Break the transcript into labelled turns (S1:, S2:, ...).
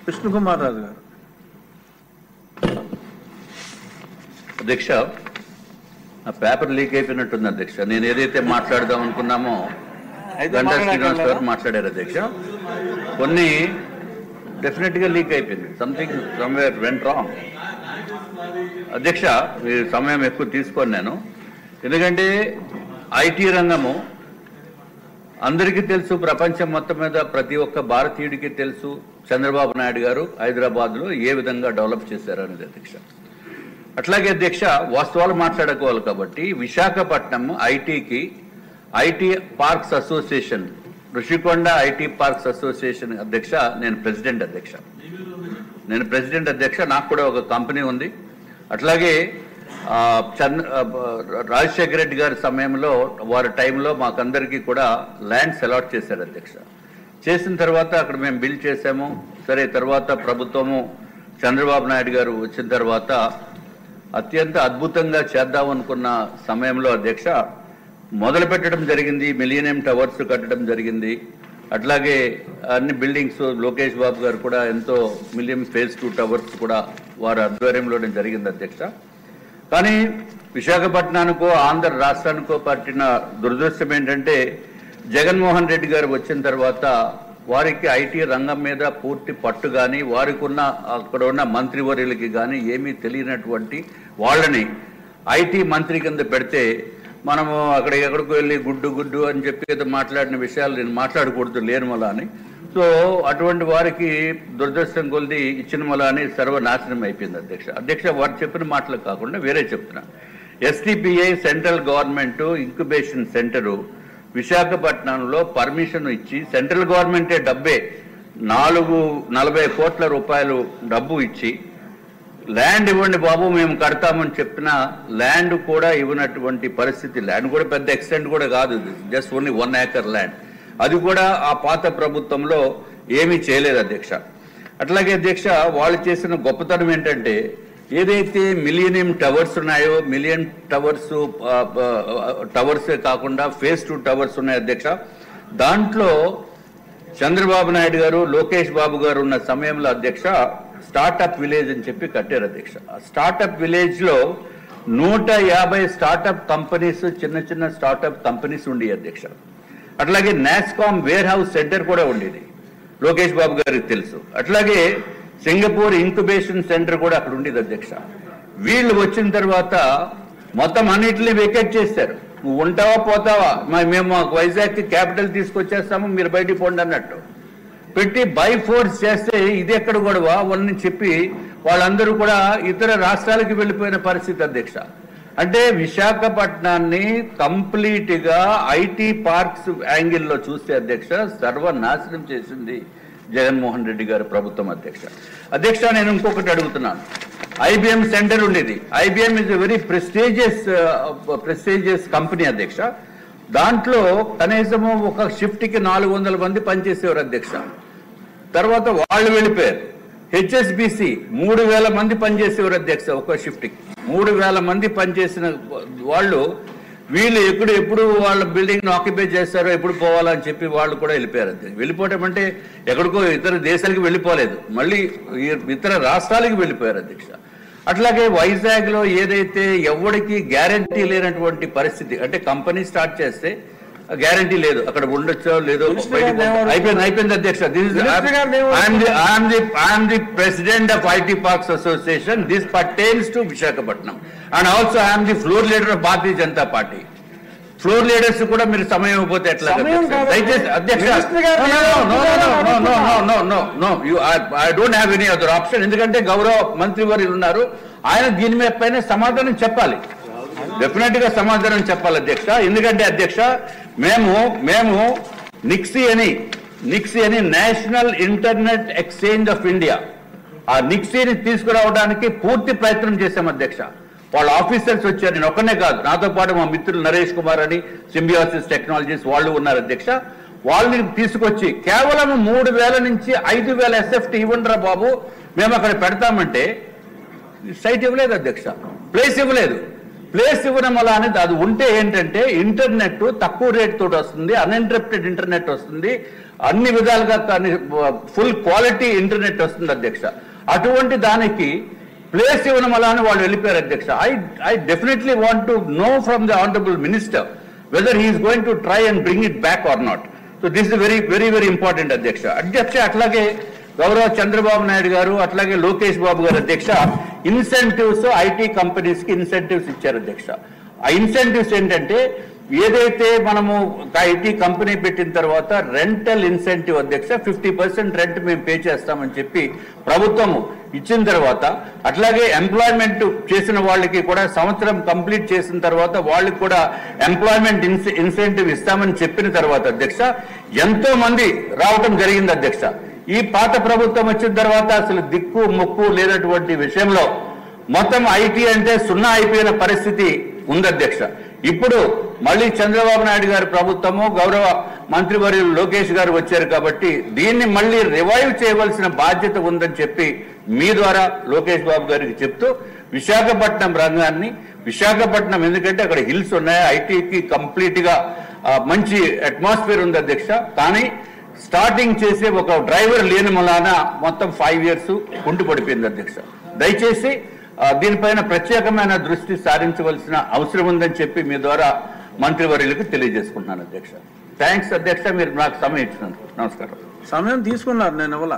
S1: విష్ణుకుమార్ రాజు గారు
S2: అధ్యక్ష ఆ పేపర్ లీక్ అయిపోయినట్టుంది అధ్యక్ష నేను ఏదైతే మాట్లాడదాం అనుకున్నామో
S1: అయితే
S2: గంటా శ్రీనివాస్
S1: మాట్లాడగలరా?
S2: గారు మాట్లాడారు అధ్యక్ష కొన్ని డెఫినెట్ గా లీక్ అయిపోయింది సంథింగ్ సమ్వేర్ వెంట్ రాంగ్ అధ్యక్ష ఈ సమయం ఎక్కువ తీసుకోను నేను ఎందుకంటే ఐటీ రంగము అందరికీ తెలుసు ప్రపంచం మొత్తం మీద ప్రతి ఒక్క భారతీయుడికి తెలుసు చంద్రబాబు నాయుడు గారు హైదరాబాద్ లో ఏ విధంగా డెవలప్ చేశారు అనేది అధ్యక్ష అట్లాగే అధ్యక్ష వాస్తవాలు మాట్లాడుకోవాలి కాబట్టి విశాఖపట్నం ఐటీకి IT parks association Rushikonda IT parks association అధ్యక్ష నేను ప్రెసిడెంట్ అధ్యక్ష నేను ప్రెసిడెంట్ అధ్యక్ష నాకు కూడా ఒక కంపెనీ ఉంది అట్లాగే ఆ, చంద్ర ఆ, రాజశేఖర రెడ్డి గారి సమయంలో వారి టైంలో మాకందరికీ కూడా ల్యాండ్స్ అలాట్ చేశారు అధ్యక్ష చేసిన తర్వాత అక్కడ మేము బిల్ చేసాము సరే తర్వాత ప్రభుత్వము చంద్రబాబు నాయుడు గారు వచ్చిన తర్వాత అత్యంత అద్భుతంగా చేద్దాం అనుకున్న సమయంలో అధ్యక్ష మొదలు పెట్టడం జరిగింది మిలీనియం టవర్స్ కట్టడం జరిగింది అట్లాగే అన్ని బిల్డింగ్స్ లోకేష్ బాబు గారు కూడా ఎంతో మిలియం ఫేజ్ టూ టవర్స్ కూడా వారి ఆధ్వర్యంలోనే జరిగింది అధ్యక్ష కానీ విశాఖపట్నానికో ఆంధ్ర రాష్ట్రానికో పట్టిన దురదృష్టం ఏంటంటే జగన్మోహన్ రెడ్డి గారు వచ్చిన తర్వాత వారికి ఐటీ రంగం మీద పూర్తి పట్టు కానీ వారికి ఉన్న అక్కడ ఉన్న మంత్రివర్యులకి కానీ ఏమీ తెలియనటువంటి వాళ్ళని ఐటీ మంత్రి కింద పెడితే మనము అక్కడ ఎక్కడికి వెళ్ళి గుడ్డు గుడ్డు అని చెప్పి ఏదో మాట్లాడిన విషయాలు నేను మాట్లాడకూడదు లేను మళ్ళా అని సో అటువంటి వారికి దురదృష్టం కొలిది ఇచ్చిన మళ్ళా అని సర్వనాశనం అయిపోయింది అధ్యక్ష అధ్యక్ష వారు చెప్పిన మాటలు కాకుండా వేరే చెప్తున్నా STPI central government incubation centre విశాఖపట్నంలో పర్మిషన్ ఇచ్చి సెంట్రల్ గవర్నమెంటే డబ్బే నాలుగు నలభై కోట్ల రూపాయలు డబ్బు ఇచ్చి ల్యాండ్ ఇవ్వండి బాబు మేము కడతామని చెప్పిన ల్యాండ్ కూడా ఇవ్వనటువంటి పరిస్థితి ల్యాండ్ కూడా పెద్ద ఎక్స్టెంట్ కూడా కాదు just only one acre land అది కూడా ఆ పాత ప్రభుత్వంలో ఏమీ చేయలేదు అధ్యక్ష అట్లాగే అధ్యక్ష వాళ్ళు చేసిన గొప్పతనం ఏంటంటే ఏదైతే మిలియనియం టవర్స్ ఉన్నాయో మిలియన్ టవర్స్ టవర్సే కాకుండా ఫేస్ టూ టవర్స్ ఉన్నాయి అధ్యక్ష దాంట్లో చంద్రబాబు నాయుడు గారు లోకేష్ బాబు గారు ఉన్న సమయంలో అధ్యక్ష స్టార్టప్ విలేజ్ అని చెప్పి కట్టారు అధ్యక్ష ఆ స్టార్టప్ విలేజ్ లో నూట యాభై స్టార్టప్ కంపెనీస్ చిన్న చిన్న స్టార్టప్ కంపెనీస్ ఉండి అధ్యక్ష అట్లాగే నాస్కామ్ వేర్ హౌస్ సెంటర్ కూడా ఉండేది లోకేష్ బాబు గారికి తెలుసు అట్లాగే సింగపూర్ ఇంక్యుబేషన్ సెంటర్ కూడా అక్కడ ఉండేది అధ్యక్ష వీళ్ళు వచ్చిన తర్వాత మొత్తం అన్నిటిని వెకేట్ చేశారు నువ్వు ఉంటావా పోతావా మ- మేము మాకు వైజాగ్కి క్యాపిటల్ తీసుకొచ్చేస్తాము మీరు బయటికి పోండి అన్నట్టు పెట్టి బై ఫోర్స్ చేస్తే ఇది ఎక్కడ గొడవ వాళ్ళని చెప్పి వాళ్ళందరూ కూడా ఇతర రాష్ట్రాలకు వెళ్ళిపోయిన పరిస్థితి అధ్యక్ష అంటే విశాఖపట్నాన్ని కంప్లీట్ గా ఐటీ పార్క్స్ యాంగిల్లో చూస్తే అధ్యక్ష సర్వనాశనం చేసింది జగన్మోహన్ రెడ్డి గారి ప్రభుత్వం అధ్యక్ష అధ్యక్ష నేను ఇంకొకటి అడుగుతున్నాను ఐబిఎం సెంటర్ ఉండేది IBM is very prestigious prestigious company అధ్యక్ష దాంట్లో కనీసము ఒక షిఫ్ట్ కి నాలుగు వందల మంది పనిచేసేవారు అధ్యక్ష తర్వాత వాళ్ళు వెళ్ళిపోయారు హెచ్ఎస్బిసి మూడు వేల మంది పనిచేసేవారు అధ్యక్ష ఒక షిఫ్ట్ కి మూడు వేల మంది పనిచేసిన వాళ్ళు వీళ్ళు ఎప్పుడు ఎప్పుడు వాళ్ళ బిల్డింగ్ ఆక్యుపై చేస్తారో ఎప్పుడు పోవాలని చెప్పి వాళ్ళు కూడా వెళ్ళిపోయారు అధ్యక్ష వెళ్ళిపోవటం అంటే ఎక్కడికో ఇతర దేశాలకు వెళ్ళిపోలేదు మళ్ళీ ఈ- ఇతర రాష్ట్రాలకు వెళ్ళిపోయారు అధ్యక్ష అట్లాగే వైజాగ్ లో ఏదైతే ఎవరికి గ్యారంటీ లేనటువంటి పరిస్థితి అంటే కంపెనీ స్టార్ట్ చేస్తే గ్యారంటీ లేదు అక్కడ ఉండొచ్చో లేదో
S1: మినిస్టర్
S2: బయటికి
S1: గారిని ఏమడుగుతున్నారు?
S2: అయిపోయింది అయిపోయింది అధ్యక్ష దిస్
S1: మినిస్టర్ గారిని ఏమడుగుతున్నారు?
S2: I'm the I'm the president of IT parks association this pertains to Visakhapatnam and also I'm the floor leader of Bharatiya Janata Party floor leaders కూడా మీరు సమయం ఇవ్వకపోతే ఎట్లా
S1: సమయం
S2: అధ్యక్ష?
S1: కాదు.
S2: దయచేసి అధ్యక్ష
S1: మినిస్టర్ గారు
S2: No, no, no, no, no, no, no, no, no, no, no. You- I- I don't have any other option. ఎందుకంటే గౌరవ మంత్రివర్యులు ఉన్నారు ఆయన దీని మీద పైన సమాధానం చెప్పాలి డెఫినెట్ గా సమాధానం చెప్పాలి అధ్యక్ష ఎందుకంటే అధ్యక్ష మేము మేము నిక్సీ అని నిక్సీ అని national internet exchange of India ఆ నిక్సీని తీసుకురావడానికి పూర్తి ప్రయత్నం చేశాం అధ్యక్ష వాళ్ళ ఆఫీసర్స్ వచ్చారు నేను ఒక్కనే కాదు నాతో పాటు మా మిత్రులు నరేష్ కుమార్ అని సింబియాసిస్ టెక్నాలజీస్ వాళ్ళు ఉన్నారు అధ్యక్ష వాళ్ళని తీసుకొచ్చి కేవలం మూడు వేల నుంచి ఐదు వేల ఎస్ఎఫ్టీ ఇవ్వండిరా బాబు మేము అక్కడ పెడతామంటే సైట్ ఇవ్వలేదు అధ్యక్ష ప్లేస్ ఇవ్వలేదు ప్లేస్ ఇవ్వడం వల్ల అనేది అది ఉంటే ఏంటంటే ఇంటర్నెట్ తక్కువ రేట్ తోటి వస్తుంది అన్ఇంటరప్టెడ్ ఇంటర్నెట్ వస్తుంది అన్ని విధాలుగా కానీ ఫుల్ క్వాలిటీ ఇంటర్నెట్ వస్తుంది అధ్యక్ష అటువంటి దానికి ప్లేస్ ఇవ్వడం వల్ల అని వాళ్ళు వెళ్ళిపోయారు అధ్యక్ష I I definitely want to know from the honourable minister whether he is going to try and bring it back or not so this is very very very important అధ్యక్ష అధ్యక్ష అట్లాగే గౌరవ చంద్రబాబు నాయుడు గారు అట్లాగే లోకేష్ బాబు గారు అధ్యక్ష ఇన్సెంటివ్స్ ఐటీ కంపెనీస్ కి incentives ఇచ్చారు అధ్యక్ష ఆ ఇన్సెంటివ్స్ ఏంటంటే ఏదైతే మనము ఐటీ కంపెనీ పెట్టిన తర్వాత రెంటల్ ఇన్సెంటివ్ అధ్యక్ష ఫిఫ్టీ పర్సెంట్ రెంట్ మేము పే చేస్తామని చెప్పి ప్రభుత్వం ఇచ్చిన తర్వాత అట్లాగే ఎంప్లాయ్మెంట్ చేసిన వాళ్ళకి కూడా సంవత్సరం కంప్లీట్ చేసిన తర్వాత వాళ్ళకి కూడా ఎంప్లాయ్మెంట్ ఇన్సెంటివ్ ఇస్తామని చెప్పిన తర్వాత అధ్యక్ష ఎంతో మంది రావటం జరిగింది అధ్యక్ష ఈ పాత ప్రభుత్వం వచ్చిన తర్వాత అసలు దిక్కు మొక్కు లేనటువంటి విషయంలో మొత్తం ఐటీ అంటే సున్నా అయిపోయిన పరిస్థితి ఉంది అధ్యక్ష ఇప్పుడు మళ్ళీ చంద్రబాబు నాయుడు గారి ప్రభుత్వము గౌరవ మంత్రివర్యులు లోకేష్ గారు వచ్చారు కాబట్టి దీన్ని మళ్ళీ రివైవ్ చేయవలసిన బాధ్యత ఉందని చెప్పి మీ ద్వారా లోకేష్ బాబు గారికి చెప్తూ విశాఖపట్నం రంగాన్ని విశాఖపట్నం ఎందుకంటే అక్కడ హిల్స్ ఉన్నాయి ఐటీకి కంప్లీట్ గా ఆ, మంచి అట్మాస్ఫియర్ ఉంది అధ్యక్ష కానీ స్టార్టింగ్ చేసే ఒక డ్రైవర్ లేని వలన మొత్తం ఫైవ్ ఇయర్స్ కుంటు పడిపోయింది అధ్యక్ష దయచేసి ఆ, దీనిపైన ప్రత్యేకమైన దృష్టి సారించవలసిన అవసరం ఉందని చెప్పి మీ ద్వారా మంత్రివర్యులకు తెలియజేసుకుంటున్నాను అధ్యక్ష థ్యాంక్స్ అధ్యక్ష మీరు నాకు సమయం ఇచ్చినందుకు నమస్కారం
S1: సమయం తీసుకున్నారు నేను ఇవ్వాల